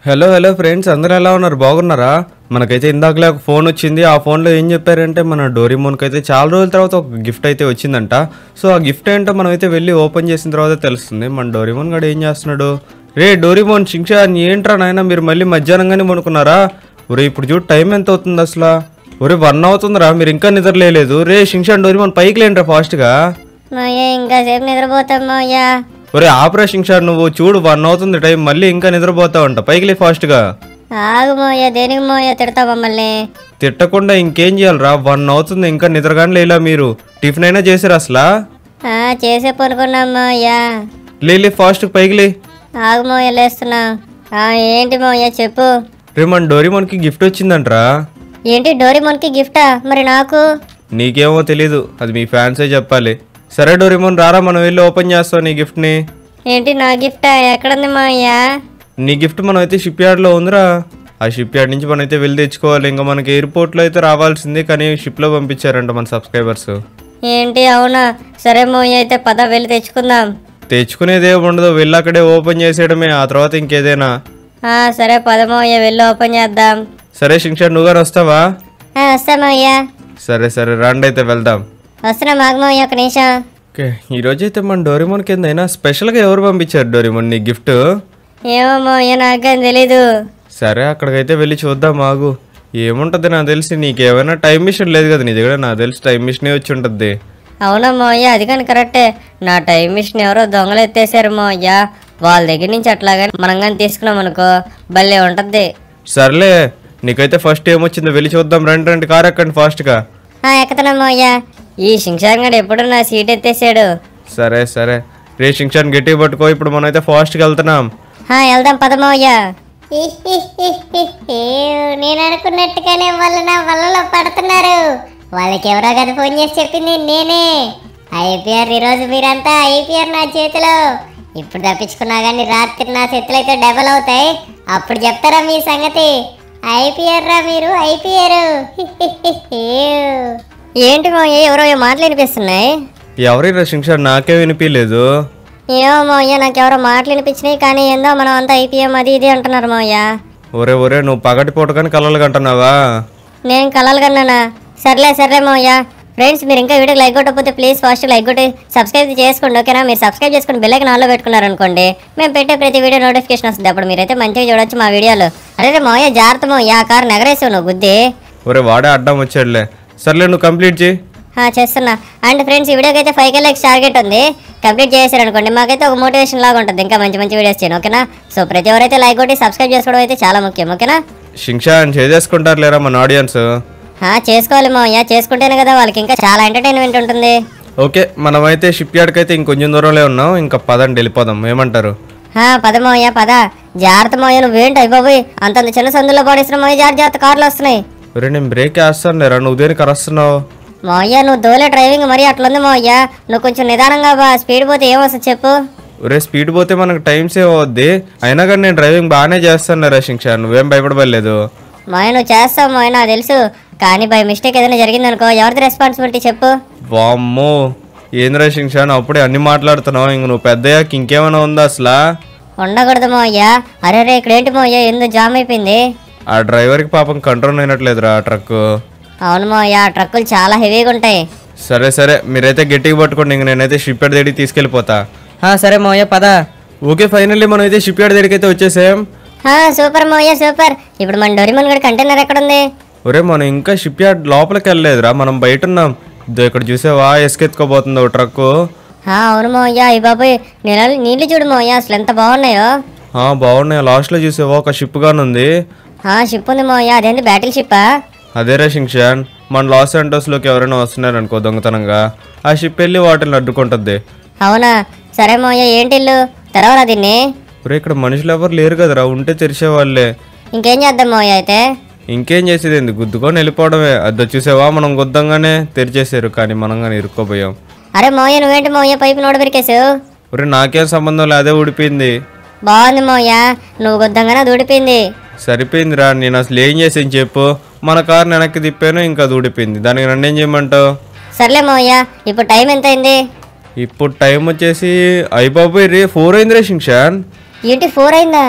Hello hello friends అందరూ ఎలా ఉన్నారు బాగున్నారా మనకైతే ఇందాకలే ఒక ఫోన్ వచ్చింది ఆ ఫోన్లో ఏం చెప్పారంటే మన డోరీమోన్కి అయితే చాలా రోజుల తర్వాత ఒక గిఫ్ట్ అయితే వచ్చిందంట సో ఆ గిఫ్ట్ ఏంటో మనం అయితే వెళ్ళి ఓపెన్ చేసిన తర్వాత తెలుస్తుంది మన డోరీమోన్ గడు ఏం చేస్తున్నాడు రే డోరీమోన్ శిక్ష ఏంట్రా నాయన మీరు మళ్ళీ మధ్యాహ్నంగానే పనుకున్నారా ఒరే ఇప్పుడు చూడు టైం ఎంత అవుతుంది అసలు ఒరే వన్ అవుతుందిరా మీరు ఇంకా నిద్రలేదు రే శింషాన్ డోరీమోన్ పైకి లేంట్రా ఫాస్ట్గా మాయ ఇంకా సేపు నిద్రపోతాం మాయ ఒరే ఆపరేషన్ షాట్ నువ్వు చూడు వన్ అవుతుంది టైం మళ్ళీ ఇంకా నిద్రపోతావంట పైకి లే ఫాస్ట్గా ఆగు మోయ దేనికి మోయ తిడతా మమ్మల్ని తిట్టకుండా ఇంకేం చేయాలరా వన్ అవుతుంది ఇంకా నిద్రగానే లేలా మీరు టిఫిన్ అయినా చేసారు అసలా ఆ, చేసే పనుకున్నాం మోయ లేలే ఫాస్ట్ పైకి లే ఆగు మోయ లేస్తున్నా ఆ, ఏంటి మోయ చెప్పు రే మన డోరీమోన్కి గిఫ్ట్ వచ్చిందంట్రా ఏంటి డోరిమోన్కి గిఫ్టా మరి నాకు నీకేమో తెలీదు అది మీ ఫ్యాన్సే చెప్పాలి సరే డోరీమోన్ రారా మనం వెళ్ళి ఓపెన్ చేస్తాం నీ గిఫ్ట్ని ఏంటి నా గిఫ్టా ఎక్కడుంది మాయ నీ గిఫ్ట్ మనం అయితే షిప్ యార్డ్లో ఉందిరా ఆ షిప్ యార్డ్ నుంచి మనం అయితే వెళ్ళి తెచ్చుకోవాలి ఇంకా మనకి ఎయిర్పోర్ట్లో అయితే రావాల్సింది కానీ షిప్లో పంపించారంట మన సబ్స్క్రైబర్స్ ఏంటి అవునా సరే మోయ అయితే పద వెళ్ళి తెచ్చుకుందాం తెచ్చుకునేదే ఉండదు వెళ్ళి అక్కడే ఓపెన్ చేసేయడమే ఆ తర్వాత ఇంకేదైనా ఆ, సరే పద మోయ వెళ్ళి ఓపెన్ చేద్దాం సరే శిక్ష నువ్వు గారు వస్తావా ఆ, వస్తా మోయ సరే సరే రండి అయితే వెళ్దాం వస్తున్నా మాకు మోయ ఒక నిమిషం ఓకే ఈరోజు అయితే మన డోరిమోన్ కింద అయినా స్పెషల్గా ఎవరు పంపించారు డోరిమోన్ నీ గిఫ్ట్ ఏమో మోయ నాకేం తెలీదు సరే అక్కడికైతే వెళ్ళి చూద్దాం ఆగు ఏముంటుంది నాకు తెలిసి నీకేమైనా టైం మిషన్ లేదు కదా నీ దగ్గర నాకు తెలిసి టైం మిషనే వచ్చి ఉంటుంది అవునా మోయ్య అది కానీ కరెక్టే నా టైం మిషన్ ఎవరో దొంగలు ఎత్తేసారు మోయ్య వాళ్ళ దగ్గర నుంచి అట్లాగని మనం కానీ తీసుకున్నాం అనుకో భలే ఉంటుంది సర్లే నీకైతే ఫస్ట్ ఏమొచ్చిందో వెళ్ళి చూద్దాం రండి రండి కార్ ఎక్కండి ఫాస్ట్గా ఆ, ఎక్కుతున్నా మోయ్య ఈ శింషాంగడు ఎప్పుడు నా సీట్ ఎత్తేసాడు సరే సరే రే శిక్షాన్ని గట్టిగా పట్టుకో ఇప్పుడు మనం అయితే ఫాస్ట్గా వెళ్తున్నాం ఆ, వెళ్దాం పద మోయ్య నేను అనుకున్నట్టుగానే వాళ్ళు నా వలలో పడుతున్నారు వాళ్ళకి ఎవరో కదా ఫోన్ చేసి చెప్పింది నేనే ఐపీఆర్ ఈరోజు మీరంతా ఐపీఆర్ నా చేతిలో ఇప్పుడు తప్పించుకున్నా కానీ రాత్రి నా చేతులు అయితే డబల్ అవుతాయి అప్పుడు చెప్తారా మీ సంగతి ఐపీఆర్ రా మీరు ఐపీఆర్ ఏంటి మోయ్య ఎవరో ఏ మాటలు వినిపిస్తున్నాయి ఎవరి శిక్ష నాకే వినిపించలేదు ఏమో మోయ్య నాకు ఎవరో మాటలు వినిపించినాయి కానీ ఏందో మనం అంతా అయిపోయాం అది ఇది అంటున్నారు మోయ్య ఒరే ఒరే నువ్వు పగటి పూట కానీ కలలు కంటున్నావా నేను కలలు కన్నానా సర్లే సర్లే మోయ్య ఫ్రెండ్స్ మీరు ఇంకా వీడియో లైక్ కొట్టకపోతే ప్లీజ్ ఫస్ట్ లైక్ కొట్టి సబ్స్క్రైబ్ చేసుకోండి ఓకేనా మీరు సబ్స్క్రైబ్ చేసుకుని బెల్ ఐకన్ ఆన్లో పెట్టుకున్నారు అనుకోండి మేము పెట్టే ప్రతి వీడియో నోటిఫికేషన్ వస్తుంది అప్పుడు మీరైతే మంచిగా చూడొచ్చు మా వీడియోలు అరే రే మోయ్య జాగ్రత్త మోయ్య ఆ కారు నెగరేసావు నువ్వు బుద్ధి ఒరే వాడే అడ్డం వచ్చాడులే సర్లే నువ్వు కంప్లీట్ చేయి ఆ, చేస్తున్నా అండ్ ఫ్రెండ్స్ ఈ వీడియోకి అయితే ఫైవ్ కే లైక్స్ టార్గెట్ ఉంది కంప్లీట్ చేశారు అనుకోండి మాకైతే ఒక మోటివేషన్ లాగా ఉంటుంది ఇంకా మంచి మంచి వీడియోస్ చేయను ఓకేనా సో ప్రతి ఎవరైతే లైక్ కొట్టి సబ్స్క్రైబ్ చేసుకోవడం అయితే చాలా ముఖ్యం ఓకేనా శిక్ష చేసేసుకుంటారు లేరా మన ఆడియన్స్ ఆ, చేసుకోవాలి మోయ్య చేసుకుంటేనే కదా వాళ్ళకి ఇంకా చాలా ఎంటర్టైన్మెంట్ ఉంటుంది ఓకే మనమైతే షిప్ యార్డ్కి అయితే ఇంకొంచెం దూరంలో ఉన్నాం ఇంకా పదండి వెళ్ళిపోదాం ఏమంటారు ఆ, పద మోయ్య పద జాగ్రత్త మోయ్య నువ్వేంటి అయిపోయి అంతంత చిన్న సందులో పడేసిన మోయ్య జాగ్రత్త జాగ్రత్త కార్లు వస్తున్నాయి ఒరే నేను బ్రేక్ వేస్తాను లేరా నువ్వు దేనికి అరస్తున్నావు మోయ్య నువ్వు దోలే డ్రైవింగ్ మరీ అట్లుంది మోయ్య నువ్వు కొంచెం నిదానంగా బా స్పీడ్ పోతే ఏమొస్తుంది చెప్పు ఒరే స్పీడ్ పోతే మనకు టైం సేవ్ అవుద్ది అయినా కానీ నేను డ్రైవింగ్ బాగానే చేస్తాను లేరా శిక్ష నువ్వేం భయపడబడలేదు మోయ నువ్వు చేస్తావు మోయ నాకు తెలుసు కానీ బై మిస్టేక్ ఏదైనా జరిగిందనుకో ఎవరిది రెస్పాన్సిబిలిటీ చెప్పు వామ్మో ఏంద్రా శిక్ష నువ్వు అప్పుడే అన్ని మాట్లాడుతున్నావు ఇంక నువ్వు పెద్దయ్యాక ఇంకేమైనా ఉందా అసలు ఉండకూడదు మోయ్య అరే రే ఇక్కడ ఏంటి మోయ్య ఎందుకు జామ్ అయిపోయింది ఆ డ్రైవర్కి పాపం కంట్రోల్ అయినట్లేదురా ఆ ట్రక్ అవును మోయ్య ఆ ట్రక్కులు చాలా హెవీగా ఉంటాయి సరే సరే మీరైతే గట్టిగా పట్టుకోండి ఇంక నేనైతే షిప్ యార్డ్ దగ్గరికి తీసుకెళ్ళిపోతా ఆ, సరే మోయ పద ఓకే ఫైనల్లీ మనం అయితే షిప్ యార్డ్ దగ్గరికి అయితే వచ్చేసాం ఆ, సూపర్ మోయ్య సూపర్ ఇప్పుడు మన డొరిమన్ గడి కంటైనర్ ఎక్కడుంది ఒరే మనం ఇంకా షిప్ యార్డ్ లోపలికి వెళ్ళలేదురా మనం బయట ఉన్నాం ఇదో ఇక్కడ చూసావా ఎస్కెత్తుకోబోతుందో ట్రక్కు ఆ, అవును మోయ్య అయ్యి బాబోయ్ నీళ్ళు నీళ్ళు చూడు మోయ్య అసలు ఎంత బాగున్నాయో ఆ, బాగున్నాయి లాస్ట్లో చూసావా ఒక షిప్ గానుంది ఆ షిప్ ఉంది మోయ్య అదేంటి బ్యాటిల్ షిప్పా అదేరా షింక్షాన్ మన లాస్ లోకి ఎవరైనా వస్తున్నారు అనుకో దొంగతనంగా ఆ షిప్ వెళ్ళి వాటిని అడ్డుకుంటుంది అవునా సరే మోయ్య ఏంటి ఇల్లు తెరవరా దీన్ని ఒరే ఇక్కడ మనుషులు ఎవరు లేరు కదరా ఉంటే తెరిచేవాళ్ళే ఇంకేం చేద్దాం మోయ్య అయితే ఇంకేం చేసేది ఏంది గుద్దుకొని వెళ్ళిపోవడమే అది చూసావా మనం గుద్దంగానే తెరిచేసారు కానీ మనం కానీ ఇరుక్కోపోయాం అరే మోయ్య నువ్వేంటి మోయ్య పైపు నోడ పెరికేసావు ఒరే నాకేం సంబంధం లేదు అదే ఊడిపోయింది బాగుంది మోయ్య నువ్వు గుద్దంగానే దూడిపోయింది సరిపోయిందిరా నేను అసలు ఏం చేసాను చెప్పు మన కార్ వెనక్కి తిప్పాను ఇంకా అది ఊడిపోయింది దానికి నన్ను ఏం చేయమంటావు సర్లే మోయ్య ఇప్పుడు టైం ఎంత అయింది ఇప్పుడు టైం వచ్చేసి అయిపోయి రే ఫోర్ అయింది రే శింక్షాన్ ఏంటి ఫోర్ అయిందా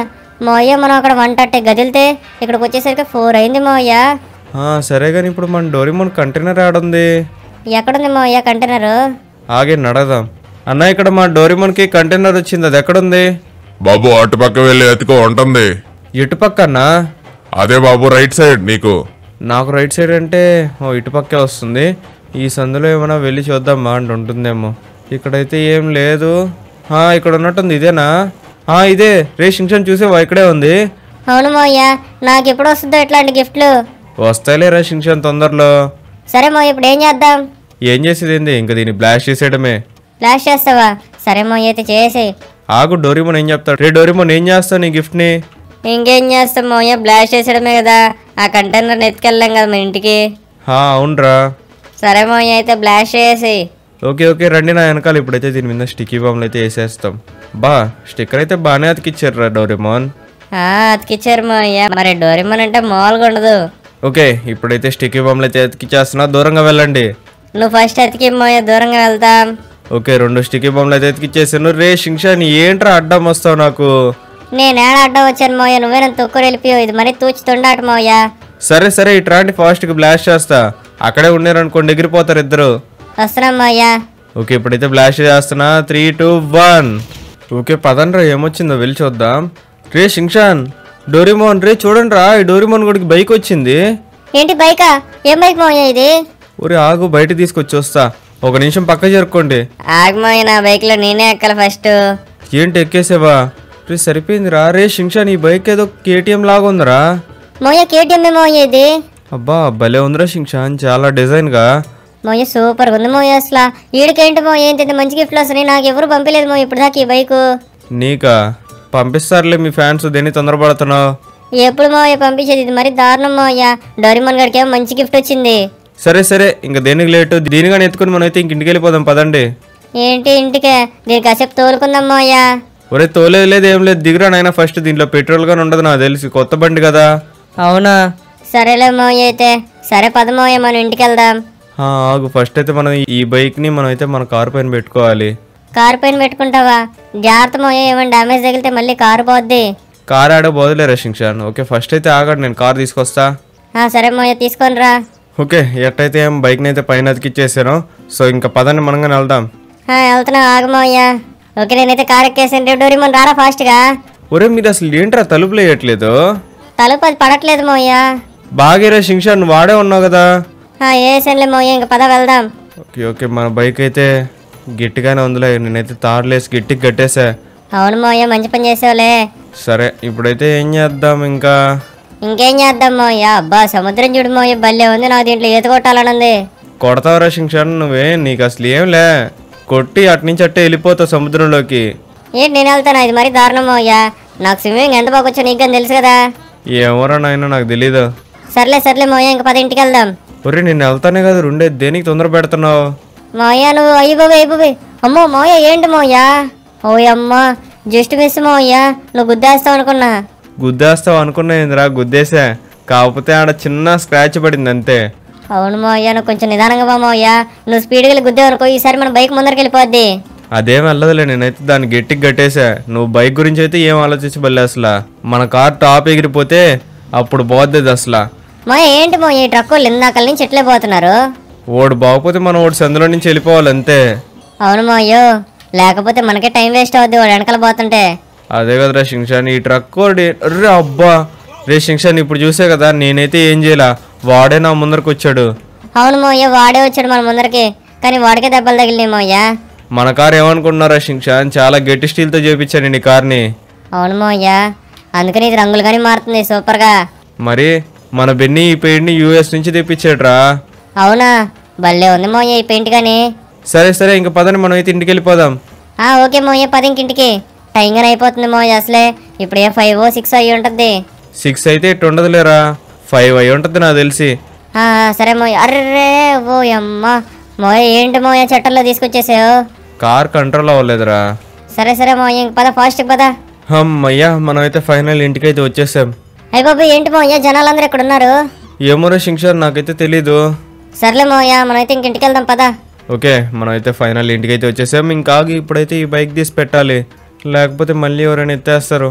మోయ్య మనం అక్కడ వన్ థర్టీ గదిలితే ఇక్కడికి వచ్చేసరికి ఫోర్ అయింది మోయ్య ఆ, సరే కానీ ఇప్పుడు మన డోరిమోన్ కంటైనర్ ఆడుంది ఎక్కడుంది మోయ్య కంటైనరు ఆగే నడదాం అన్న ఇక్కడ మా డోరిమోన్కి కంటైనర్ వచ్చింది అది ఎక్కడుంది బాబు అటుపక్క వెళ్ళి ఎత్తుకో ఉంటుంది ఇటు పక్కన్నా అదే బాబు రైట్ సైడ్ నీకు నాకు రైట్ సైడ్ అంటే ఓ ఇటుపక్కే వస్తుంది ఈ సందులో ఏమైనా వెళ్ళి చూద్దామా అంటే ఉంటుందేమో ఇక్కడైతే ఏం లేదు ఆ, ఇక్కడ ఉన్నట్టుంది ఇదేనా ఆ, ఇదే రే శింక్షన్ చూసేవా ఇక్కడే ఉంది అవును మోయ్య నాకు ఎప్పుడు వస్తుందో ఇట్లాంటి గిఫ్ట్లు వస్తాయిలే రా శింక్షన్ తొందరలో సరే మోయ్య ఇప్పుడు ఏం చేద్దాం ఏం చేసేది ఏంది ఇంకా దీన్ని బ్లాస్ట్ చేసేయడమే ఫ్లాష్ చేస్తావా సరే మోయ్య అయితే చేసి ఆగు డోరిమోన్ ఏం చెప్తాడు రే డోరిమోన్ ఏం చేస్తావు నీ గిఫ్ట్ని ఇంకేం చేస్తాం మోయ్య బ్లాస్ట్ చేసడమే కదా ఆ కంటైనర్ని ఎత్తుకెళ్ళాం కదా మన ఇంటికి హా, అవునరా సరే మోయ్య అయితే బ్లాస్ట్ చేసి ఓకే ఓకే రండి నా వెనకాల ఇప్పుడైతే దీని మీద స్టిక్కీ బాంబులు అయితే వేసేస్తాం బా స్టిక్కర్ అయితే బాగానే అతికిచ్చారు రా డోరిమోన్ ఆ, అతికిచ్చారు మోయ్య మరి డోరిమన్ అంటే మామూలుగా ఉండదు ఓకే ఇప్పుడైతే స్టిక్కీ బాంబులు అయితే అతికిచ్చేస్తున్నా దూరంగా వెళ్ళండి నువ్వు ఫస్ట్ అతికి మోయ్య దూరంగా వెళ్తాం ఓకే రెండు స్టిక్కీ బాంబులు అయితే ఎతికిచ్చేసాను రే శింక్షాన్ ఏంట్రా అడ్డం వస్తావు నాకు నేను ఏడ అడ్డం వచ్చాను మోయ్య నువ్వే నన్ను తొక్కుని వెళ్ళిపోయావు ఇది మరి తూచి తొండాట మోయ్య సరే సరే ఇట్లాంటి ఫాస్ట్గా బ్లాస్ట్ చేస్తా అక్కడే ఉన్నారనుకోండి ఎగిరిపోతారు ఇద్దరు వస్తున్నాం మోయ్య ఓకే ఇప్పుడైతే బ్లాస్ట్ చేస్తున్నా త్రీ టూ వన్ ఓకే పదండ్రా ఏమొచ్చిందో వెళ్ళి చూద్దాం రే శింక్షాన్ డోరిమోన్ రే చూడండి రా ఈ డోరిమోన్ గుడికి బైక్ వచ్చింది ఏంటి బైకా ఏం బైక్ మోయ్య ఇది ఊరి ఆగు బయట తీసుకొచ్చి వస్తా ఒక నిమిషం పక్క చేరుకోండి ఆగమోయ్య నా బైక్లో నేనే ఎక్కాలి ఫస్ట్ ఏంటి ఎక్కేసావా రే సరిపోయింది రా రే శింక్షాన్ ఈ బైక్ ఏదో కేటీఎం లాగా ఉందిరా మోయ్య కేటీఎం మోయ్య ఇది అబ్బా భలే ఉందిరా శింక్షాన్ చాలా డిజైన్గా మోయ్య సూపర్ ఉంది మోయ్య అసలు ఈడికేంటి మోయ్య ఏంటి ఇంత మంచి గిఫ్ట్లు వస్తున్నాయి నాకు ఎవరు పంపించలేదు మోయ్య ఇప్పుడు దాకా ఈ బైకు నీకా పంపిస్తారులే మీ ఫ్యాన్స్ దేన్ని తొందరపడుతున్నావు ఎప్పుడు మోయ్య పంపించేది ఇది మరి దారుణం మోయ్య డోరిమన్ గడికి ఏమో మంచి గిఫ్ట్ వచ్చింది సరే సరే ఇంకా దేనికి లేటు దీనిగానే ఎత్తుకుని మనం అయితే ఇంక ఇంటికి వెళ్ళిపోదాం పదండి ఏంటి ఇంటికే దీనికి కాసేపు తోలుకుందాం మోయ్య ఒరే తోలేదు లేదు ఏం లేదు దిగురా నాయన ఫస్ట్ దీంట్లో పెట్రోల్ గానీ ఉండదు నాకు తెలిసి కొత్త బండి కదా అవునా సరేలే మోయ్య అయితే సరే పద మోయ్య మనం ఇంటికి వెళ్దాం ఆ, ఆగు ఫస్ట్ అయితే మనం ఈ బైక్ని మనం అయితే మన కారు పైన పెట్టుకోవాలి కారు పైన పెట్టుకుంటావా జాగ్రత్త మోయ్య ఏమైనా డ్యామేజ్ తగిలితే మళ్ళీ కారు పోద్ది కారు ఆడే బోదులే రషింక్షాన్ ఓకే ఫస్ట్ అయితే ఆగండి నేను కారు తీసుకొస్తా ఆ, సరే మోయ్య తీసుకొని రా ఓకే ఎట్టయితే ఏం బైక్ని అయితే పైన అతికిచ్చేసాను సో ఇంకా పదండి మనంగా వెళ్దాం ఆ, వెళ్తున్నా ఆగమోయ్య ఓకే నేనైతే కార్ ఎక్కేసాను డోరిమన్ రారా ఫాస్ట్గా ఒరే మీరు అసలు ఏంట్రా తలుపులు వేయట్లేదు తలుపు అది పడట్లేదు మోయ్య బాగేరా శింక్షాన్ నువ్వు వాడే ఉన్నావు కదా ఆ, వేసానులే మోయ్య ఇంక పద వెళ్దాం ఓకే ఓకే మన బైక్ అయితే గట్టిగానే ఉందిలే నేనైతే తార్లేసి గట్టికి కట్టేసా అవును మోయ్య మంచి పని చేసావులే సరే ఇప్పుడైతే ఏం చేద్దాం ఇంకా ఇంకేం చేద్దాం మోయ్య అబ్బా సముద్రం చూడు మోయ్య భలే ఉంది నాకు దీంట్లో ఈత కొట్టాలని ఉంది కొడతావరా శింక్షాన్ నువ్వే నీకు అసలు ఏంలే కొట్టి అటు నుంచి అట్టే వెళ్ళిపోతావు సముద్రంలోకి ఏంటి నేను వెళ్తాను ఇది మరి దారుణం మోయ్య నాకు స్విమ్మింగ్ ఎంత బాగా వచ్చో నీకు కానీ తెలుసు కదా ఏమోరా నాయన నాకు తెలీదు సర్లే సర్లే మోయ్య ఇంక పద ఇంటికి వెళ్దాం ఒరే నేను వెళ్తానే కదా రెండే దేనికి తొందర పెడుతున్నావు మోయ్య నువ్వు అయ్యి బాబు అయ్యి బాబు అమ్మో మోయ్య ఏంటి మోయ్య ఓయమ్మ జస్ట్ మిస్ మోయ్య నువ్వు గుద్దేస్తావు అనుకున్నా గుద్దేస్తావు అనుకున్నా ఏందిరా గుద్దేసా కాకపోతే ఆడ చిన్న స్క్రాచ్ పడింది అంతే అవును మోయ్య నువ్వు కొంచెం నిదానంగా పో మోయ్య నువ్వు స్పీడ్గా వెళ్ళి గుద్దావు అనుకో ఈసారి మన బైక్ ముందరికి వెళ్ళిపోద్ది అదేం వెళ్ళదులే నేనైతే దాన్ని గట్టికి కట్టేసా నువ్వు బైక్ గురించి అయితే ఏం ఆలోచించి బల్లే అసలు మన కార్ టాప్ ఎగిరిపోతే అప్పుడు పోద్ది అసలు మోయ్య ఏంటి మోయ్య ఈ ట్రక్ వాళ్ళు ఇందాకల నుంచి ఎట్లే పోతున్నారు ఓడు బాగపోతే మనం ఓడి సందులో నుంచి వెళ్ళిపోవాలి అంతే అవును మోయ్యో లేకపోతే మనకే టైం వేస్ట్ అవుద్ది వాడు వెనకాల పోతుంటే అదే కదరా శింక్షాన్ ఈ ట్రక్ ఓడి అర్రే అబ్బా రే శింక్షాన్ ఇప్పుడు చూసే కదా నేనైతే ఏం చేయాల వాడే నా ముందరకు వచ్చాడు అవును మోయ్య వాడే వచ్చాడు మన ముందరికి కానీ వాడికే దెబ్బలు తగిలినాయి మోయ్య మన కార్ ఏమనుకుంటున్నారా శింక్షాన్ చాలా గట్టి స్టీల్తో చేపించాను నేను ఈ కార్ని అవును మోయ్య అందుకని ఇది రంగులు కానీ మారుతుంది సూపర్గా మరి మన బెన్నీ ఈ పెయింట్ని యూఎస్ నుంచి తెప్పించాడురా అవునా భలే ఉంది మోయ్య ఈ పెయింట్ కానీ సరే సరే ఇంక పదని మనం అయితే ఇంటికి వెళ్ళిపోదాం ఆ ఓకే మోయ్య పది ఇంకింటికి టైం కానీ అయిపోతుంది మోయ్య అసలే ఇప్పుడు ఏ ఫైవ్ ఓ సిక్స్ అయ్యి ఉంటుంది సిక్స్ అయితే ఇటు ఉండదులేరా ఫైవ్ అయి ఉంటుంది నాకు తెలిసి ఆ, సరే మోయ్య అర్రే ఓ అమ్మ మోయ ఏంటి మోయ చట్టంలో తీసుకొచ్చేసావు కార్ కంట్రోల్ అవ్వలేదురా సరే సరే మోయ ఇంక పద ఫాస్ట్ పద అమ్మయ్యా మనం అయితే ఫైనల్ ఇంటికైతే వచ్చేసాం అయ్య బాబు ఏంటి మోయ జనాలందరూ ఇక్కడ ఉన్నారు ఏమోరా శింక్షార్ నాకైతే తెలీదు సర్లే మోయ మనమైతే ఇంక ఇంటికి వెళ్దాం పద ఓకే మనం అయితే ఫైనల్ ఇంటికైతే వచ్చేసాం ఇంకా ఆగి ఇప్పుడైతే ఈ బైక్ తీసి పెట్టాలి లేకపోతే మళ్ళీ ఎవరైనా ఎత్తేస్తారు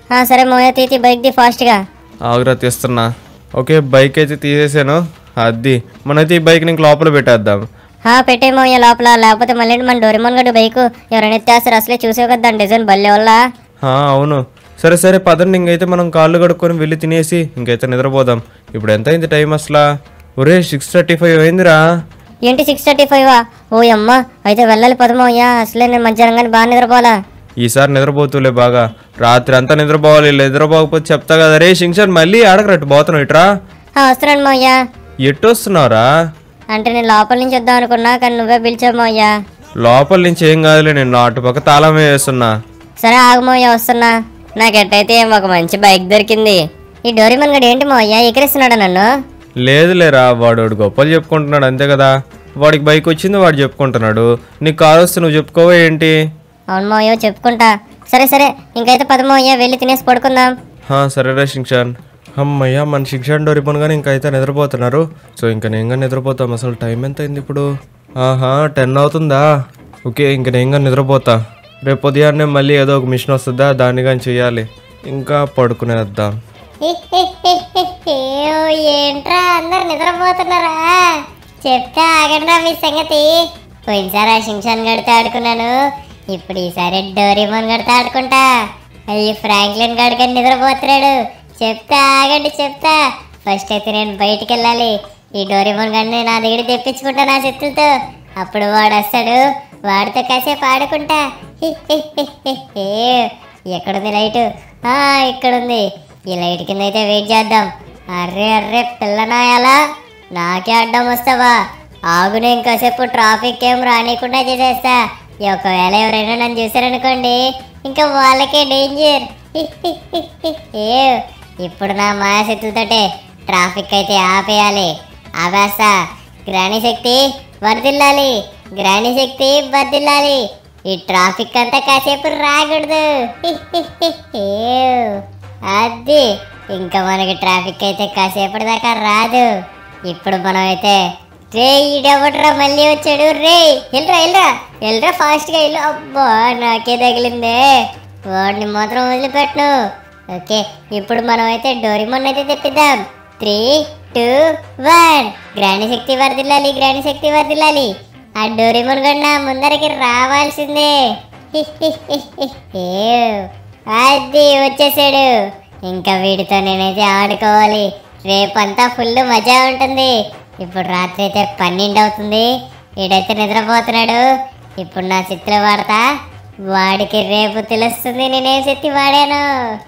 ఆ, సరే మోయా తీతి బైక్ ది ఫాస్ట్గా ఆగ్రా తీస్తున్నా ఓకే బైక్ అయితే తీసేసాను అది మనైతే ఈ బైక్ ఇంక లోపల పెట్టేద్దాం హా పెట్టే మోయ లోపల లేకపోతే మళ్ళీ మన డోరిమోన్ గడు బైక్ ఎవరైనా ఎత్తేస్తారు అసలే చూసే కదా దాని డిజైన్ బల్లే వల్ల ఆ, అవును సరే సరే పదండి ఇంకైతే మనం కాళ్ళు కడుక్కొని వెళ్ళి తినేసి ఇంకైతే నిద్రపోదాం ఇప్పుడు ఎంత అయింది టైం అసలు ఒరే సిక్స్ థర్టీ ఫైవ్ అయిందిరా ఏంటి సిక్స్ థర్టీ ఫైవ్ ఓ అమ్మ అయితే వెళ్ళాలి పదమోయ్యా అసలే నేను మధ్యాహ్నం బాగా నిద్రపోవాలా ఈసారి నిద్రపోతులే బాగా రాత్రి అంతా నిద్రపోవాలి నిద్రపోకపోతే చెప్తా కదా రే శింక్షన్ మళ్ళీ ఆడకరట్టు పోతున్నావు ఇట్రా ఆ, వస్తున్నాను మోయ్యా ఎట్టు వస్తున్నావురా అంటే నేను లోపల నుంచి వద్దాం అనుకున్నా కానీ నువ్వే పిలిచావు మోయ్యా లోపల నుంచి ఏం కాదులే నేను అటు పక్క తాళం వేస్తున్నా సరే ఆగమోయ్యా వస్తున్నా నాకెట్టయితే ఒక మంచి బైక్ దొరికింది ఈ డోరిమన్ గడు ఏంటి మోయ్యా ఎగిరిస్తున్నాడా నన్ను లేదులేరా వాడు వాడు గొప్పలు చెప్పుకుంటున్నాడు అంతే కదా వాడికి బైక్ వచ్చింది వాడు చెప్పుకుంటున్నాడు నీకు కారు వస్తే నువ్వు చెప్పుకోవా ఏంటి అవును మోయో చెప్పుకుంటా సరే సరే ఇంకైతే పదమోయ్యా వెళ్ళి తినేసి పడుకుందాం హా, సరేరా శిక్షాన్ అమ్మయ్య మన శిక్షాన్ డోరిపోను కానీ ఇంకా అయితే నిద్రపోతున్నారు సో ఇంకా నేను కానీ నిద్రపోతాం అసలు టైం ఎంత అయింది ఇప్పుడు ఆహా టెన్ అవుతుందా ఓకే ఇంకా నేను కానీ నిద్రపోతా రేపు ఉదయాన్నే మళ్ళీ ఏదో ఒక మిషన్ వస్తుందా దాన్ని కానీ చేయాలి ఇంకా పడుకునేద్దాం ఏయ్, ఏంట్రా అందరు నిద్రపోతున్నారా చెప్తే ఆగండ్రా మీ సంగతి పోయినసారి ఆ శింక్షన్ గడితో ఆడుకున్నాను ఇప్పుడు ఈసారి డోరీమోన్ గడితో ఆడుకుంటా అయ్యి ఫ్రాంక్లిన్ గడికని నిద్రపోతున్నాడు చెప్తా ఆగండి చెప్తా ఫస్ట్ అయితే నేను బయటికి వెళ్ళాలి ఈ డోరీమోన్ గడిని నా దగ్గర తెప్పించుకుంటా నా చేతులతో అప్పుడు వాడు వస్తాడు వాడితో కాసేపు ఆడుకుంటా హి, హి, హి, హి, హి. ఎక్కడుంది లైట్ ఆ ఇక్కడుంది ఈ లైట్ కింద అయితే వెయిట్ చేద్దాం అర్రే అర్రే పిల్లనాయాలా నాకే అడ్డం వస్తావా ఆగునే ఇంకాసేపు ట్రాఫిక్ ఏం రానికుండా చేసేస్తా ఈ ఒకవేళ ఎవరైనా నన్ను చూసారనుకోండి ఇంకా వాళ్ళకే డేంజర్ ఏ ఇప్పుడు నా మాయాశక్తులతోటే ట్రాఫిక్ అయితే ఆపేయాలి ఆపేస్తా గ్రాణి శక్తి వర్దిల్లాలి గ్రాణి శక్తి వర్దిల్లాలి ఈ ట్రాఫిక్ అంతా కాసేపు రాకూడదు అది ఇంకా మనకి ట్రాఫిక్ అయితే కాసేపటి దాకా రాదు ఇప్పుడు మనం అయితే రే ఈడెవడరా మళ్ళీ వచ్చాడు రే వెళ్ళరా వెళ్ళరా వెళ్ళరా ఫాస్ట్గా వెళ్ళు అబ్బా నాకే తగిలిందే వాడిని మాత్రం వదిలిపెట్టను ఓకే ఇప్పుడు మనం అయితే డోరిమోన్ అయితే తెప్పిద్దాం త్రీ టూ వన్ గ్రాణి శక్తి వర్దిల్లాలి గ్రాణి శక్తి వర్దిల్లాలి ఆ డోరిమోన్ గన్న ముందరికి రావాల్సిందే హి, హి, హి, హి, హి. అది వచ్చేసాడు ఇంకా వీడితో నేనైతే ఆడుకోవాలి రేపంతా ఫుల్ మజా ఉంటుంది ఇప్పుడు రాత్రి అయితే పన్నెండు అవుతుంది వీడైతే నిద్రపోతున్నాడు ఇప్పుడు నా చిత్ర వాడతా వాడికి రేపు తెలుస్తుంది నేనేం శక్తి వాడాను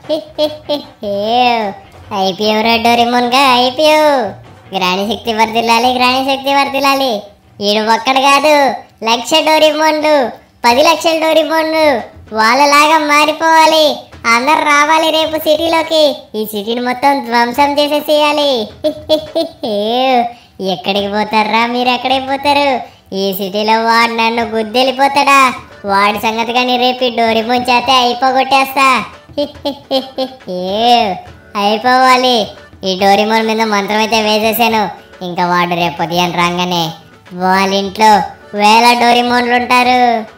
అయిపోయావు రా డోరిమోన్గా అయిపోయావు గ్రాణి శక్తి వర్దిల్లాలి గ్రాణి శక్తి వర్దిల్లాలి ఈడు ఒక్కడు కాదు లక్ష డోరిమోన్లు పది లక్షల డోరిమోన్లు వాళ్ళలాగా మారిపోవాలి అందరు రావాలి రేపు సిటీలోకి ఈ సిటీని మొత్తం ధ్వంసం చేసేసేయాలి ఎక్కడికి పోతారా మీరు ఎక్కడికి పోతారు ఈ సిటీలో వాడు నన్ను గుద్దెళ్ళిపోతాడా వాడి సంగతి కానీ రేపు ఈ డోరిమోన్ చేత అయిపోగొట్టేస్తా అయిపోవాలి ఈ డోరిమోన్ మీద మంత్రం అయితే వేసేసాను ఇంకా వాడు రేపు ఉదయం రాగానే వాళ్ళ ఇంట్లో వేల డోరిమోన్లు ఉంటారు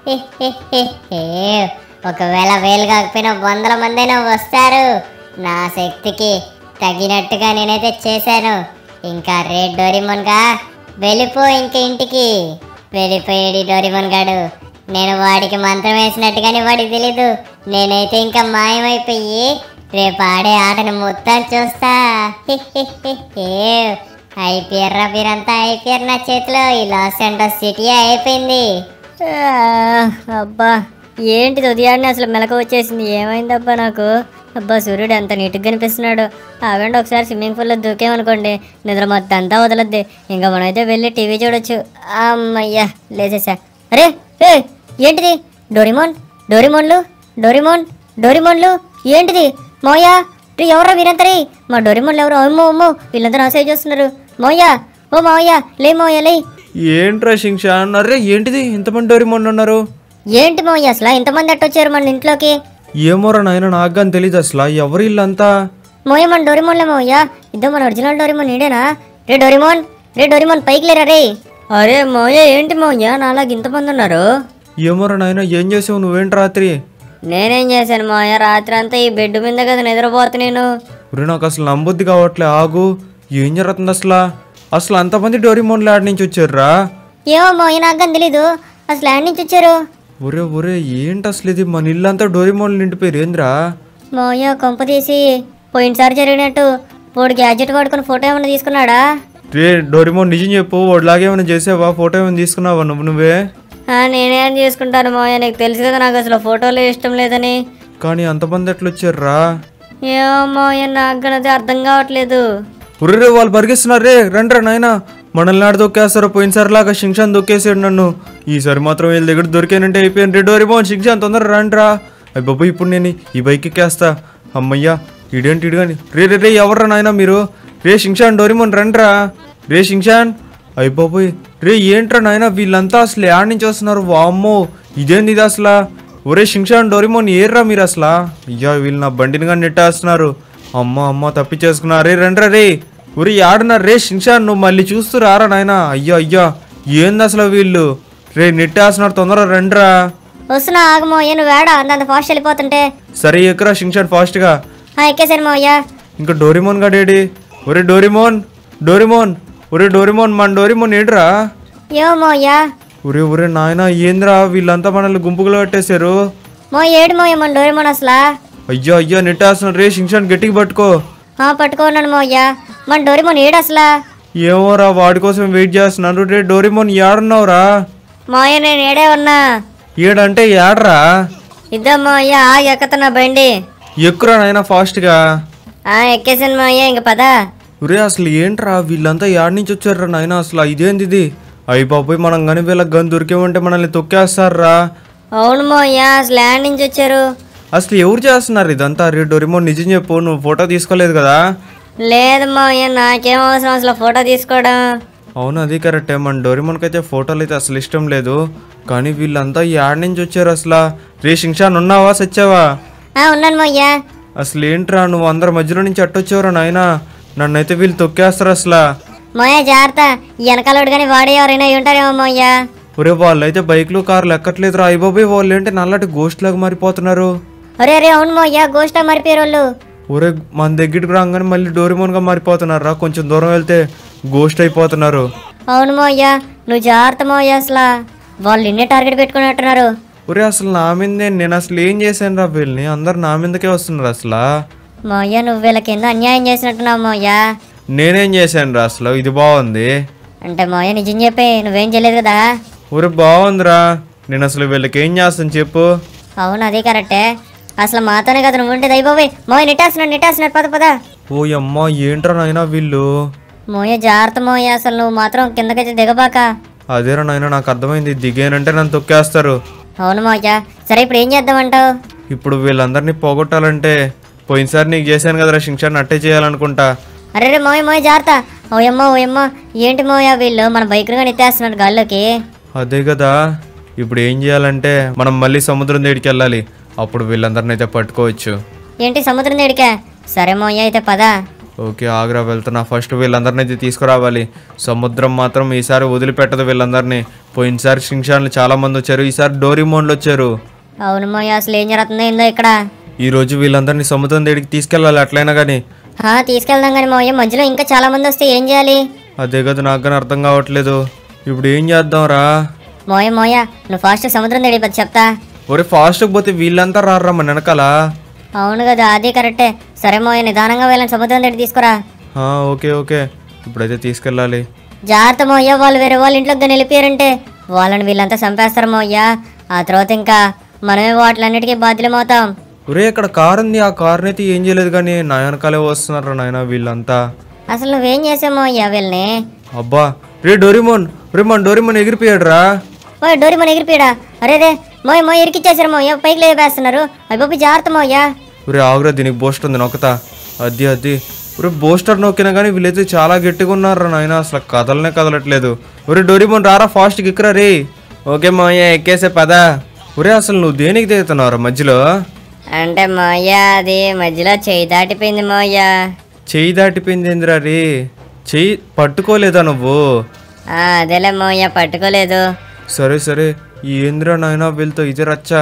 ఒకవేళ వేలు కాకపోయినా వందల మందైనా వస్తారు నా శక్తికి తగినట్టుగా నేనైతే చేశాను ఇంకా రేడ్ డోరిమోన్గా వెళ్ళిపో ఇంక ఇంటికి వెళ్ళిపోయాడు ఈ డోరిమోన్ గాడు నేను వాడికి మంత్రం వేసినట్టుగానే వాడికి తెలీదు నేనైతే ఇంకా మాయమైపోయి రేపు ఆడే ఆటను మొత్తం చూస్తా అయిపోయారా మీరంతా అయిపోయారు నా చేతిలో ఈ లాస్ ఏంటోస్ సిటీ అయిపోయింది ఆ, అబ్బా ఏంటిది ఉదయాన్నే అసలు మెలకు వచ్చేసింది ఏమైందబ్బా నాకు అబ్బా సూర్యుడు ఎంత నీట్గా కనిపిస్తున్నాడు ఆగండి ఒకసారి స్విమ్మింగ్ పూల్లో దూకేమనుకోండి నిద్ర మొత్తం అంతా వదలద్ది ఇంకా మనమైతే వెళ్ళి టీవీ చూడొచ్చు అమ్మయ్యా లేచేసా అరే ఏ ఏంటిది డోరిమోన్ డోరిమోన్లు డోరిమోన్ డోరిమోన్లు ఏంటిది మోయా రే ఎవరా మీరంతరి మా డోరిమోన్లు ఎవరు అమ్మో అమ్మో వీళ్ళందరూ ఆశ చేస్తున్నారు మోయా ఓ మోయా లే మోయా లే ఏంట్రా శింక్షాన్ అరే ఏంటిది ఇంతమంది డోరిమోన్ ఉన్నారు ఏంటి మోయా అసలు ఇంతమంది అట్టొచ్చారు మన ఇంట్లోకి ఏమోరా నాయన నాకు కానీ తెలియదు అసలు ఎవరు ఇల్లంతా మోయ మన డోరిమోన్లే మోయా ఇద్దో మన ఒరిజినల్ డోరిమోన్ ఈడేనా రే డోరిమోన్ రే డోరిమోన్ పైకి లేరా రే అరే మోయ ఏంటి మోయ నాలాగ ఇంతమంది ఉన్నారు ఏమోరా నాయన ఏం చేసావు నువ్వేంటి రాత్రి నేనేం చేశాను మావయ్య రాత్రి అంతా ఈ బెడ్ మీద కదా నిద్రపోతు నేను ఒరే నాకు అసలు నమ్మొద్ది కావట్లే ఆగు ఏం జరుగుతుంది అసలు అసలు అంతమంది డోరీమోన్లు ఆడి నుంచి వచ్చారురా ఏమో మావయ్య నాకు కానీ తెలీదు అసలు యాడ్ నుంచి వచ్చారు ఒరే ఒరే ఏంటి అసలు ఇది మన ఇల్లంతా డోరీమోన్లు నిండిపోయారు ఏంద్రా మావయ్య కొంప తీసి పోయినసారి జరిగినట్టు వాడు గ్యాజెట్ పడుకుని ఫోటో ఏమైనా తీసుకున్నాడా రే డోరీమోన్ నిజం చెప్పు వాడిలాగే ఏమైనా చేసావా ఫోటో ఏమైనా తీసుకున్నావా నువ్వు నువ్వే ఆ, నేనేం చేసుకుంటాను మావయ్య నీకు తెలుసు కదా నాకు అసలు ఫోటోలు ఇష్టం లేదని కానీ అంతమంది ఎట్లా వచ్చారురా ఏమో మావయ్య నాకు కానీ అది అర్థం కావట్లేదు ఉర్రే వాళ్ళు పరిగెస్తున్నారు రే రండ్రా నాయనా మనల్ని ఆడ దొక్కేస్తారో పోయినసారి లాగా శింషాన్ దొక్కేసాడు నన్ను ఈసారి మాత్రం వీళ్ళ దగ్గర దొరికానంటే అయిపోయాను రే డోరీమోన్ శింషాన్ తొందర రండ్రా అయ్యి బాబు ఇప్పుడు నేను ఈ బైక్ ఎక్కేస్తా అమ్మయ్యా ఇడేంటి ఇడుగాని రే రే రే ఎవర్రా నాయనా మీరు రే శింషాన్ డోరీమోన్ రండ్రా రే శింషాన్ అయ్యి బాబోయ్ రే ఏంట్రా నాయనా వీళ్ళంతా అసలు యాడ్ నుంచి వస్తున్నారు వామ్మో ఇదేంది ఇది అసలు ఒరే శింషాన్ డోరీమోన్ ఏర్రా మీరు అసలు అయ్యా వీళ్ళు నా బండిని కానీ నెట్టేస్తున్నారు అమ్మ అమ్మ తప్పించేసుకున్నా రే రండ్రా రే ఒరే ఆడున్నారు రే శింషాన్ నువ్వు మళ్ళీ చూస్తూ రారా నాయనా అయ్యో అయ్యా ఏంది అసలు వీళ్ళు రే నెట్టేస్తున్నారు తొందరగా రండ్రా వస్తున్నా ఆగు మావయ్య నువ్వు వేడ అంత ఫాస్ట్ వెళ్ళిపోతుంటే సరే ఎక్కరా శింషాన్ ఫాస్ట్గా ఆ, ఎక్కేసాను మావయ్య ఇంకా డోరిమోన్ గడేడి ఒరే డోరిమోన్ డోరిమోన్ ఒరే డోరిమోన్ మన డోరిమోన్ ఏంట్రా ఏమో మావయ్య ఒరే ఒరే నాయనా ఏంద్రా వీళ్ళంతా మనల్ని గుంపుగా కట్టేశారు మో ఏడు మోయ మన డోరేమోన్ అసలా అయ్యో అయ్యో నెట్టేస్తున్నారు రే శింషాన్ గట్టిగా పట్టుకో ఆ, పట్టుకోన్నాను మోయ్య మన డోరేమోన్ ఏడు అసలా ఏమోరా వాడి కోసం వెయిట్ చేస్తున్నాను రే డోరిమోన్ ఏడున్నావురా మావయ్య నేను ఏడే ఉన్నా ఏడంటే ఏడ్రా ఇద్దాం మావయ్య ఆగి ఎక్కుతున్నా బండి ఎక్కురా నాయనా ఫాస్ట్గా ఆ ఎక్కేసాను మావయ్య ఇంక పద ఒరే అసలు ఏంట్రా వీళ్ళంతా ఏడు నుంచి వచ్చారా నాయనా అసలు ఇదేంది ఇది అయ్యి బాబోయ్ మనం కానీ వీళ్ళకి గన్ దొరికేమంటే మనల్ని తొక్కేస్తారా అవును మావయ్య అసలు ల్యాండ్ నుంచి వచ్చారు అసలు ఎవరు చేస్తున్నారు ఇదంతా రే డోరిమోన్ నిజం చెప్పు నువ్వు ఫోటో తీసుకోలేదు కదా లేదు మావయ్య నాకేం అవసరం అసలు ఫోటో తీసుకోవడం అవును అది కరెక్టే మన డోరిమోన్కి అయితే ఫోటోలు అయితే అసలు ఇష్టం లేదు కానీ వీళ్ళంతా ఏడు నుంచి వచ్చారు అసలు రే శింషాన్ ఉన్నావా సచ్చావా ఆ, ఉన్నాను మోయ్య అసలు ఏంట్రా నువ్వు అందరి మధ్యలో నుంచి అట్టొచ్చావురా నాయనా నన్నైతే వీళ్ళు తొక్కేస్తారు అసలు మోయ జాగ్రత్త ఈ వెనకాలోడు కానీ వాడే ఎవరైనా అయి ఉంటారేమో మోయ్య ఒరే వాళ్ళు అయితే బైక్లు కార్లు ఎక్కట్లేదురా అయ్యబాబోయ్ వాళ్ళు ఏంటి నల్లటి గోస్ట్ లాగా మారిపోతున్నారు ఒరే రే అవును మోయ్య గోష్ట మరిపోయారు వాళ్ళు ఒరే మన దగ్గరికి రాగానే మళ్ళీ డోరిమోన్గా మారిపోతున్నారు రా కొంచెం దూరం వెళ్తే గోస్ట్ అయిపోతున్నారు అవును మోయ్య నువ్వు జాగ్రత్త మోయ్య అసలు వాళ్ళు నిన్నే టార్గెట్ పెట్టుకున్నట్టున్నారు ఒరే అసలు నా మీదే నేను అసలు ఏం చేశాను రా వీళ్ళని అందరు నా మీదకే వస్తున్నారు అసలు మోయ్య నువ్వు వీళ్ళకి ఎందుకు అన్యాయం చేసినట్టున్నావు మోయ్య నేనేం చేశాను రా అసలు ఇది బాగుంది అంటే మోయ్య నిజం చెప్పి నువ్వేం చేయలేదు కదా ఒరే బాగుందిరా నేను అసలు వీళ్ళకి ఏం చేస్తాను చెప్పు అవును అది కరెక్టే అసలు మాతోనే కదా నువ్వు ఉండేది అయిపోయి మోయ నెట్టేస్తున్నాడు నెట్టేస్తున్నాడు పద పద ఓ అమ్మ ఏంట్రా నాయనా వీళ్ళు మోయ జాగ్రత్త మోయ అసలు నువ్వు మాత్రం కిందకైతే దిగబాక అదేరా నాయనా నాకు అర్థమైంది దిగానంటే నన్ను తొక్కేస్తారు అవును మోయ సరే ఇప్పుడు ఏం చేద్దామంటావు ఇప్పుడు వీళ్ళందరినీ పోగొట్టాలంటే పోయినసారి నీకు చేశాను కదరా శిక్షణ అట్టే చేయాలనుకుంటా అరే రే మోయ మోయ జాగ్రత్త ఓయమ్మో ఓయమ్మో ఏంటి మోయ వీళ్ళు మన బైక్లుగా నెట్టేస్తున్నాడు గాల్లోకి అదే కదా ఇప్పుడు ఏం చేయాలంటే మనం మళ్ళీ సముద్రం దగ్గరికి వెళ్ళాలి అప్పుడు వీళ్ళందరిని అయితే పట్టుకోవచ్చు ఏంటి సముద్రం దగ్గరికా సరే మోయ అయితే పద ఓకే ఆగ్రా వెళ్తున్నా ఫస్ట్ వీళ్ళందరినీ అయితే తీసుకురావాలి సముద్రం మాత్రం ఈసారి వదిలిపెట్టదు వీళ్ళందరినీ పోయినసారి శింషాన్లు చాలా మంది వచ్చారు ఈసారి డోరిమోన్లు వచ్చారు అవును మోయ అసలు ఏం జరుగుతుందో ఏందో ఇక్కడ ఈ రోజు వీళ్ళందరినీ సముద్రం దగ్గరికి తీసుకెళ్ళాలి అట్లయినా కానీ ఆ, తీసుకెళ్దాం కానీ మోయ మధ్యలో ఇంకా చాలా మంది వస్తే ఏం చేయాలి అదే కదా నాకు కానీ అర్థం కావట్లేదు ఇప్పుడు ఏం చేద్దాం రా మోయ మోయ నువ్వు ఫాస్ట్ సముద్రం దగ్గరికి పది చెప్తా ఒరే ఫాస్ట్గా పోతే వీళ్ళంతా రారా మన వెనకాల అవును కదా అది కరెక్టే సరే మోయ నిదానంగా వెళ్ళండి సముద్రం దగ్గర తీసుకురా ఆ, ఓకే ఓకే ఇప్పుడైతే తీసుకెళ్ళాలి జాగ్రత్త మోయ్య వాళ్ళు వేరే వాళ్ళ ఇంట్లోకి కానీ వెళ్ళిపోయారంటే వాళ్ళని వీళ్ళంతా చంపేస్తారు మోయ్య ఆ తర్వాత ఇంకా మనమే వాటిలన్నిటికీ బాధ్యులమవుతాం ఒరే ఇక్కడ కార్ ఉంది ఆ కార్ని అయితే ఏం చేయలేదు కానీ నా వెనకాలే వస్తున్నారు నాయన వీళ్ళంతా అసలు నువ్వేం చేసావు మోయ్య వీళ్ళని అబ్బా రే డోరిమోన్ రే మన డోరిమోన్ ఎగిరిపోయాడు రా ఓ డోరి మన ఎగిరిపోయాడా అరే రే మోయ్ మోయ్ ఇరికిచ్చేసారు మోయ్య పైకి లేపేస్తున్నారు అయిపోయి జాగ్రత్త మోయ్య ఒరే ఆగురా దీనికి బూస్ట్ ఉంది నొక్కతా అది అది ఒరే బూస్టర్ నొక్కినా కానీ వీళ్ళైతే చాలా గట్టిగా ఉన్నారు నాయన అసలు కదలనే కదలట్లేదు ఒరే డోరిమోన్ రారా ఫాస్ట్కి ఎక్కరా రే ఓకే మాయ ఎక్కేసే పదా ఒరే అసలు నువ్వు దేనికి దిగుతున్నావురా మధ్యలో అంటే మావయ్య అది మధ్యలో చేయి దాటిపోయింది మావయ్య చెయ్యి దాటిపోయింది ఏందిరా రే చెయ్యి పట్టుకోలేదా నువ్వు ఆ, అదేలే మావయ్య పట్టుకోలేదు సరే సరే ఈ ఏంద్రా నాయనా వీళ్ళతో ఇది రచ్చా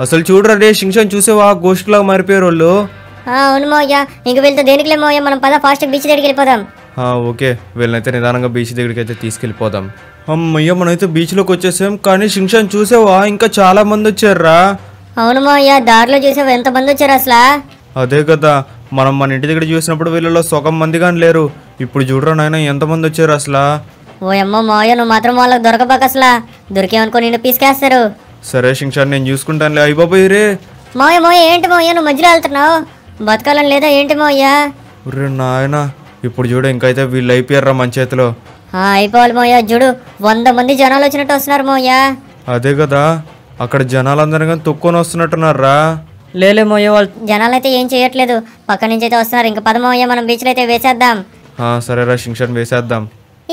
అసలు చూడరా రే షింగ్షన్ చూసేవా గోస్ట్ లాగా మారిపోయారు వాళ్ళు ఆ, అవును మోయ్య ఇంక వీళ్ళతో దేనికిలే మోయ్య మనం పద ఫాస్ట్ బీచ్ దగ్గరికి వెళ్ళిపోదాం ఆ, ఓకే వీళ్ళనైతే నిదానంగా బీచ్ దగ్గరికి అయితే తీసుకెళ్ళిపోదాం అమ్మయ్య మనమైతే బీచ్లోకి వచ్చేసాం కానీ షింగ్షన్ చూసావా ఇంకా చాలా మంది వచ్చారురా అవును మోయ్య దారిలో చూసావు ఎంతమంది వచ్చారు అసలు అదే కదా మనం మన ఇంటి దగ్గర చూసినప్పుడు వీళ్ళలో సగం మంది కానీ లేరు ఇప్పుడు చూడరా నాయన ఎంతమంది వచ్చారు అసలు ఓ అమ్మో మోయ్య నువ్వు మాత్రం వాళ్ళకి దొరకబాక అసలు దొరికేమనుకో నిన్ను పీసుకేస్తారు సరే షింగ్షన్ నేను చూసుకుంటానులే అయిపోయి రే మోయ మోయ ఏంటి మోయ నువ్వు మధ్యలో వెళ్తున్నావు బతకాలని లేదా ఏంటి మోయ్య ఒరే నాయన ఇప్పుడు చూడు ఇంకైతే వీళ్ళు అయిపోయారా మన చేతిలో ఆ, అయిపోవాలి మోయ చూడు వంద మంది జనాలు వచ్చినట్టు వస్తున్నారు మోయ అదే కదా అక్కడ జనాలందరూ కానీ తొక్కొని వస్తున్నట్టున్నారా లేలే మోయ వాళ్ళు జనాలు అయితే ఏం చేయట్లేదు పక్క నుంచి అయితే వస్తున్నారు ఇంకా పదమోయ మనం బీచ్లో అయితే వేసేద్దాం ఆ, సరేరా షింగ్షన్ వేసేద్దాం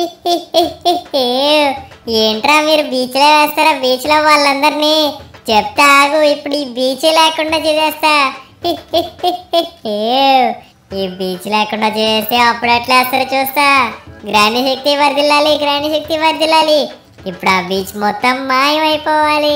ఏంట్రా మీరు బీచ్ లో వేస్తారా బీచ్ లో వాళ్ళందరినీ చెప్తా ఆగు ఇప్పుడు ఈ బీచ్ లేకుండా చేసేస్తా ఈ బీచ్ లేకుండా చేస్తే అప్పుడు ఎట్లా వేస్తారో చూస్తా గ్రాండ్ శక్తి వర్దిల్లాలి గ్రాండ్ శక్తి వర్దిల్లాలి ఇప్పుడు ఆ బీచ్ మొత్తం మాయమైపోవాలి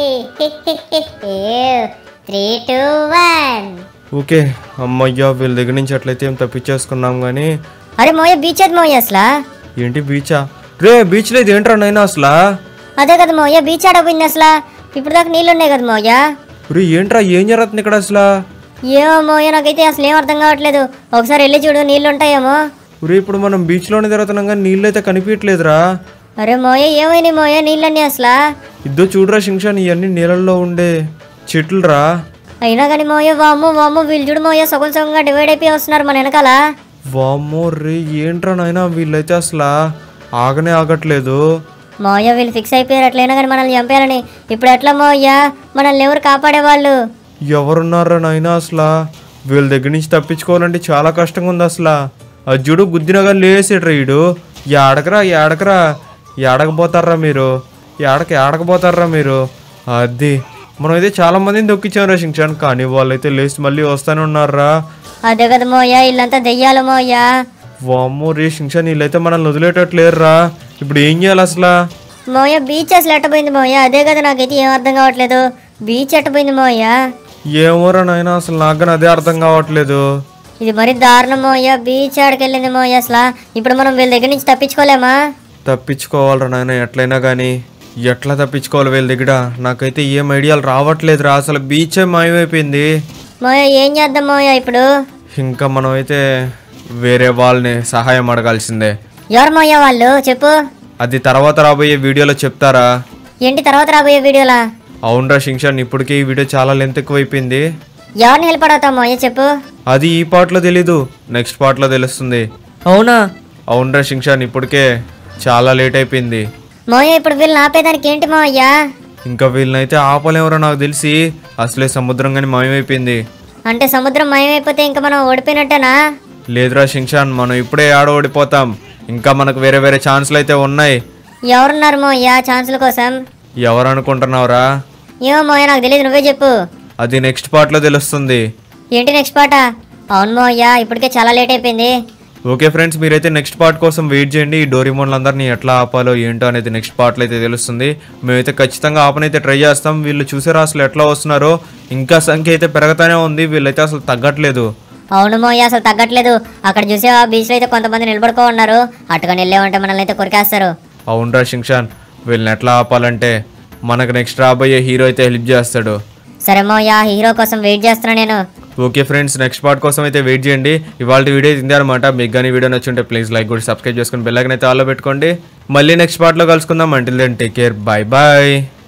త్రీ టూ వన్ ఓకే అమ్మయ్యా వీళ్ళ దగ్గర నుంచి అట్లయితే ఏం తప్పించేసుకున్నాం కానీ అరే మోయ బీచ్ అది మోయ అసలు ఏంటి బీచా రే బీచ్లో ఇది ఏంట్రా నైనా అసలు అదే కదా మోయ బీచ్ ఆడపోయింది అసలు ఇప్పుడు దాకా నీళ్ళు ఉన్నాయి కదా మోయ రే ఏంట్రా ఏం జరుగుతుంది ఇక్కడ అసలు ఏమో మోయ నాకైతే అసలు ఏం అర్థం కావట్లేదు ఒకసారి వెళ్ళి చూడు నీళ్ళు ఉంటాయేమో రే ఇప్పుడు మనం బీచ్లోనే తిరుగుతున్నాం కానీ నీళ్ళు అయితే కనిపించట్లేదురా అరే మోయ ఏమైనాయి మోయ నీళ్ళన్నీ అసలు ఇద్దో చూడరా శింక్షన్ ఇవన్నీ నీళ్ళల్లో ఉండే చెట్లురా అయినా కానీ మోయ వాము వాము వీళ్ళు చూడు మోయ సగం సగంగా డివైడ్ అయిపోయి వస్తున్నారు మన వెనకాల వామ్మో రే ఏంట్రా నాయనా వీళ్ళైతే అసలు ఆగనే ఆగట్లేదు మోయ వీళ్ళు ఫిక్స్ అయిపోయారు అట్లయినా కానీ మనల్ని చంపారని ఇప్పుడు ఎట్లా మోయ మనల్ని ఎవరు కాపాడేవాళ్ళు ఎవరున్నారా నాయనా అసలు వీళ్ళ దగ్గర నుంచి తప్పించుకోవాలంటే చాలా కష్టంగా ఉంది అసలు అజ్జుడు గుద్దినగా లేసేట్రా ఈడు ఏడకరా ఏడకరా ఏడకపోతారా మీరు ఏడక ఏడకపోతారా మీరు అది మనం అయితే చాలా మందిని దొక్కించాం రా శింక్షాన్ కానీ వాళ్ళైతే లేచి మళ్ళీ వస్తానే ఉన్నారా అదే కదా మోయ ఇల్లంతా దెయ్యాలు మోయ వామ్మో రే శింక్షాన్ వీళ్ళైతే మనల్ని వదిలేటట్లేరురా ఇప్పుడు ఏం చేయాలి అసలు మోయ బీచ్ అసలు ఎట్టపోయింది మోయ అదే కదా నాకైతే ఏం అర్థం కావట్లేదు బీచ్ ఎట్టపోయింది మోయ ఏమోరా నాయనా అసలు నాకు కానీ అదే అర్థం కావట్లేదు ఇది మరి దారుణం మోయ బీచ్ ఆడికెళ్ళింది మోయ అసలు ఇప్పుడు మనం వీళ్ళ దగ్గర నుంచి తప్పించుకోలేమా తప్పించుకోవాలరా నాయన ఎట్లయినా కానీ ఎట్లా తప్పించుకోవాలి వీళ్ళ దగ్గర నాకైతే ఏం ఐడియాలు రావట్లేదురా అసలు బీచే మాయమైపోయింది మోయ ఏం చేద్దాం మోయ ఇప్పుడు ఇంకా మనం అయితే వేరే వాళ్ళని సహాయం అడగాల్సిందే ఎవరు మోయ వాళ్ళు చెప్పు అది తర్వాత రాబోయే వీడియోలో చెప్తారా ఏంటి తర్వాత రాబోయే వీడియోలా అవునరా శింక్షన్ ఇప్పటికే ఈ వీడియో చాలా లెంత్ ఎక్కువైపోయింది ఎవరిని హెల్ప్ అడుగుతావు మోయ చెప్పు అది ఈ పార్ట్లో తెలీదు నెక్స్ట్ పార్ట్లో తెలుస్తుంది అవునా అవునరా శింక్షన్ ఇప్పటికే చాలా లేట్ అయిపోయింది మోయ ఇప్పుడు వీళ్ళని ఆపేదానికి ఏంటి మోయ ఇంకా వీళ్ళనైతే ఆపలేమరా నాకు తెలిసి అసలే సముద్రం కానీ మాయమైపోయింది అంటే సముద్రం మాయమైపోతే ఇంకా మనం ఓడిపోయినట్టేనా లేదురా శింక్షాన్ మనం ఇప్పుడే ఆడ ఓడిపోతాం ఇంకా మనకు వేరే వేరే ఛాన్సులు అయితే ఉన్నాయి ఎవరున్నారు మోయ ఛాన్సుల కోసం ఎవరు అనుకుంటున్నావురా ఏమో మోయ నాకు తెలియదు నువ్వే చెప్పు అది నెక్స్ట్ పార్ట్లో తెలుస్తుంది ఏంటి నెక్స్ట్ పాట అవును మోయ ఇప్పటికే చాలా లేట్ అయిపోయింది ఓకే ఫ్రెండ్స్ మీరైతే నెక్స్ట్ పార్ట్ కోసం వెయిట్ చేయండి ఈ డోరిమోన్లందరినీ ఎట్లా ఆపాలో ఏంటో అనేది నెక్స్ట్ పార్ట్లో అయితే తెలుస్తుంది మేమైతే ఖచ్చితంగా ఆపనైతే ట్రై చేస్తాం వీళ్ళు చూసారా అసలు ఎట్లా వస్తున్నారో ఇంకా సంఖ్య అయితే పెరగతానే ఉంది వీళ్ళైతే అసలు తగ్గట్లేదు అవును మోయ అసలు తగ్గట్లేదు అక్కడ చూసేవా బీచ్లో అయితే కొంతమంది నిలబడుకో ఉన్నారు అటుగా వెళ్ళేమంటే మనల్ని అయితే కొరికేస్తారు అవునరా శింక్షాన్ వీళ్ళని ఎట్లా ఆపాలంటే మనకు నెక్స్ట్ రాబోయే హీరో అయితే హెల్ప్ చేస్తాడు సరే మోయ హీరో కోసం వెయిట్ చేస్తున్నా నేను ఓకే ఫ్రెండ్స్ నెక్స్ట్ పార్ట్ కోసం అయితే వెయిట్ చేయండి ఇవాళ వీడియో ఇది అనమాట మీకు కానీ వీడియో నచ్చుంటే ప్లీజ్ లైక్ కూడా సబ్స్క్రైబ్ చేసుకుని బెల్ ఐకన్ అయితే ఆల్లో పెట్టుకోండి మళ్ళీ నెక్స్ట్ పార్ట్లో కలుసుకుందాం until then take care bye bye